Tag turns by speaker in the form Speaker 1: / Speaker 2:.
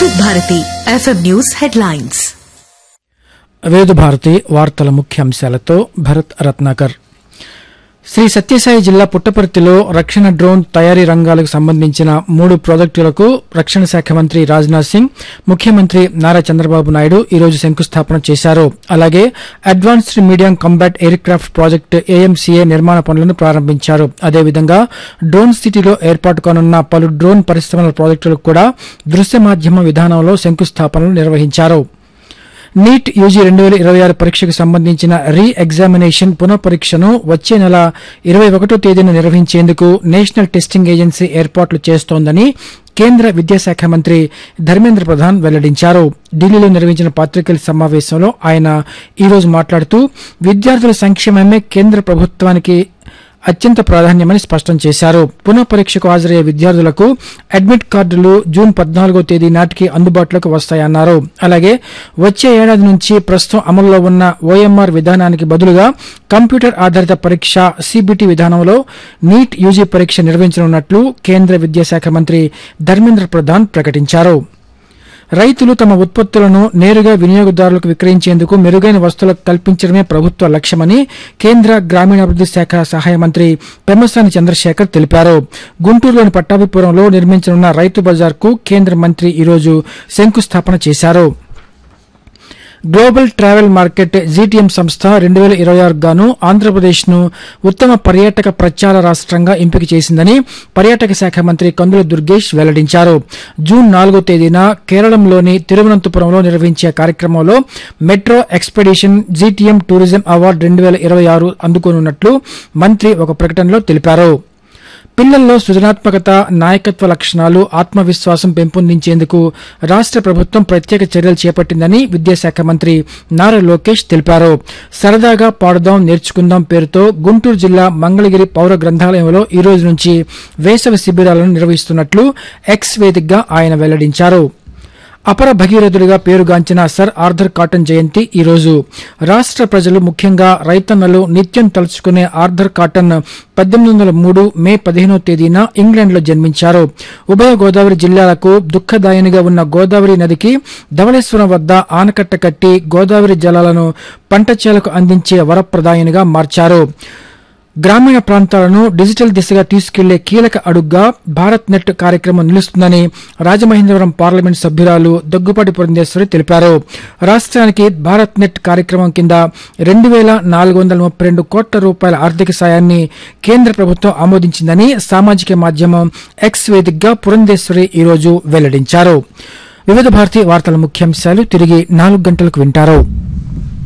Speaker 1: వివిధ Bharati FM news headlines
Speaker 2: వేద భారతి వార్తల ముఖ్యాంశాలతో భరత్ రత్నాకర్ శ్రీ సత్యసాయి జిల్లా పుట్టపర్తిలో రక్షణ డ్రోన్ తయారీ రంగాలకు సంబంధించిన మూడు ప్రాజెక్టులకు రక్షణ శాఖ మంత్రి రాజ్నాథ్ సింగ్ ముఖ్యమంత్రి నారా చంద్రబాబు నాయుడు ఈ రోజు శంకుస్థాపన చేశారు అలాగే advanced medium combat aircraft project AMCA నిర్మాణ పనులను ప్రారంభించారు అదేవిధంగా డ్రోన్ సిటీలో ఏర్పాటు కానున్న పలు డ్రోన్ పరిశ్రమల ప్రాజెక్టులకు కూడా దృశ్య మాధ్యమ విధానంలో శంకుస్థాపనలు నిర్వహించారు నీట్ యూజీ రెండు వేల ఇరవై ఆరు పరీక్షకు సంబంధించిన రీ ఎగ్జామినేషన్ పునః పరీక్షను వచ్చే నెల ఇరవై ఒకటో తేదీన నిర్వహించేందుకు నేషనల్ టెస్టింగ్ ఏజెన్సీ ఏర్పాట్లు చేస్తోందని కేంద్ర విద్యాశాఖ మంత్రి ధర్మేంద్ర ప్రధాన్ వెల్లడించారు ఢిల్లీలో నిర్వహించిన పాత్రికేయుల సమావేశంలో ఆయన ఈ రోజు మాట్లాడుతూ విద్యార్థుల సంక్షేమమే కేంద్ర ప్రభుత్వానికి అత్యంత ప్రాధాన్యమని స్పష్టం చేశారు పునః పరీక్షకు హాజరయ్యే విద్యార్థులకు అడ్మిట్ కార్డులు జూన్ పద్నాలుగో తేదీ నాటికి అందుబాటులోకి వస్తాయన్నారు అలాగే వచ్చే ఏడాది నుంచి ప్రస్తుతం అమల్లో ఉన్న ఓఎంఆర్ విధానానికి బదులుగా కంప్యూటర్ ఆధారిత పరీక్ష సిబిటి విధానంలో నీట్ యూజీ పరీక్ష నిర్వహించనున్నట్లు కేంద్ర విద్యాశాఖ మంత్రి ధర్మేంద్ర ప్రధాన్ ప్రకటించారు రైతులు తమ ఉత్పత్తులను నేరుగా వినియోగదారులకు విక్రయించేందుకు మెరుగైన వస్తువులకు కల్పించడమే ప్రభుత్వ లక్ష్యమని కేంద్ర గ్రామీణాభివృద్ది శాఖ సహాయ మంత్రి పెమ్మసాని చంద్రశేఖర్ తెలిపారు గుంటూరులోని పట్టాభిపురంలో నిర్మించనున్న రైతు బజార్కు కేంద్ర మంత్రి ఈరోజు శంకుస్థాపన చేశారు గ్లోబల్ ట్రావెల్ మార్కెట్ జీటీఎం సంస్థ రెండు వేల ఇరవై ఆరు గాను ఆంధ్రప్రదేశ్ ను ఉత్తమ పర్యాటక ప్రచార రాష్ట్రంగా ఎంపిక చేసిందని పర్యాటక శాఖ మంత్రి కందుల దుర్గేష్ వెల్లడించారు జూన్ నాలుగో తేదీన కేరళంలోని తిరువనంతపురంలో నిర్వహించే కార్యక్రమంలో metro expedition GTM tourism award రెండు వేల ఇరవై ఆరు అందుకోనున్నట్లు మంత్రి ఒక ప్రకటనలో తెలిపారు పిల్లల్లో సృజనాత్మకత నాయకత్వ లక్షణాలు ఆత్మవిశ్వాసం పెంపొందించేందుకు రాష్ట ప్రభుత్వం ప్రత్యేక చర్యలు చేపట్టిందని విద్యాశాఖ మంత్రి నారా లోకేష్ తెలిపారు సరదాగా పాడుదాం నేర్చుకుందాం పేరుతో గుంటూరు జిల్లా మంగళగిరి పౌర గ్రంథాలయంలో ఈ రోజు నుంచి వేసవి శిబిరాలను నిర్వహిస్తున్నట్లు ఎక్స్ వేదికగా ఆయన వెల్లడించారు అపర భగీరథుడిగా పేరుగాంచిన సర్ ఆర్థర్ కాటన్ జయంతి ఈ రోజు రాష్ట ప్రజలు ముఖ్యంగా రైతన్నలు నిత్యం తలుచుకునే ఆర్థర్ కాటన్ పద్దెనిమిది వందల మూడు మే పదిహేనో తేదీన ఇంగ్లాండ్లో జన్మించారు ఉభయ గోదావరి జిల్లాలకు దుఃఖదాయినిగా ఉన్న గోదావరి నదికి ధవళేశ్వరం వద్ద ఆనకట్ట కట్టి గోదావరి జలాలను పంట చేలకు అందించే వరప్రదాయినిగా మార్చారు గ్రామీణ ప్రాంతాలను డిజిటల్ దిశగా తీసుకెళ్లే కీలక అడుగ్గా భారత్ నెట్ కార్యక్రమం నిలుస్తుందని రాజమహేంద్రవరం పార్లమెంట్ సభ్యురాలు దగ్గుపాటి పురంధేశ్వరి తెలిపారు రాష్ట్రానికి భారత్ నెట్ కార్యక్రమం కింద రెండు వేల నాలుగు వందల ముప్పై రెండు కోట్ల రూపాయల ఆర్థిక సాయాన్ని కేంద్ర ప్రభుత్వం ఆమోదించిందని సామాజిక మాధ్యమం ఎక్స్ వేదికగా పురంధేశ్వరి ఈ రోజు వెల్లడించారు వివిధ భారతి వార్తల ముఖ్యాంశాలు తిరిగి నాలుగు గంటలకు వింటారు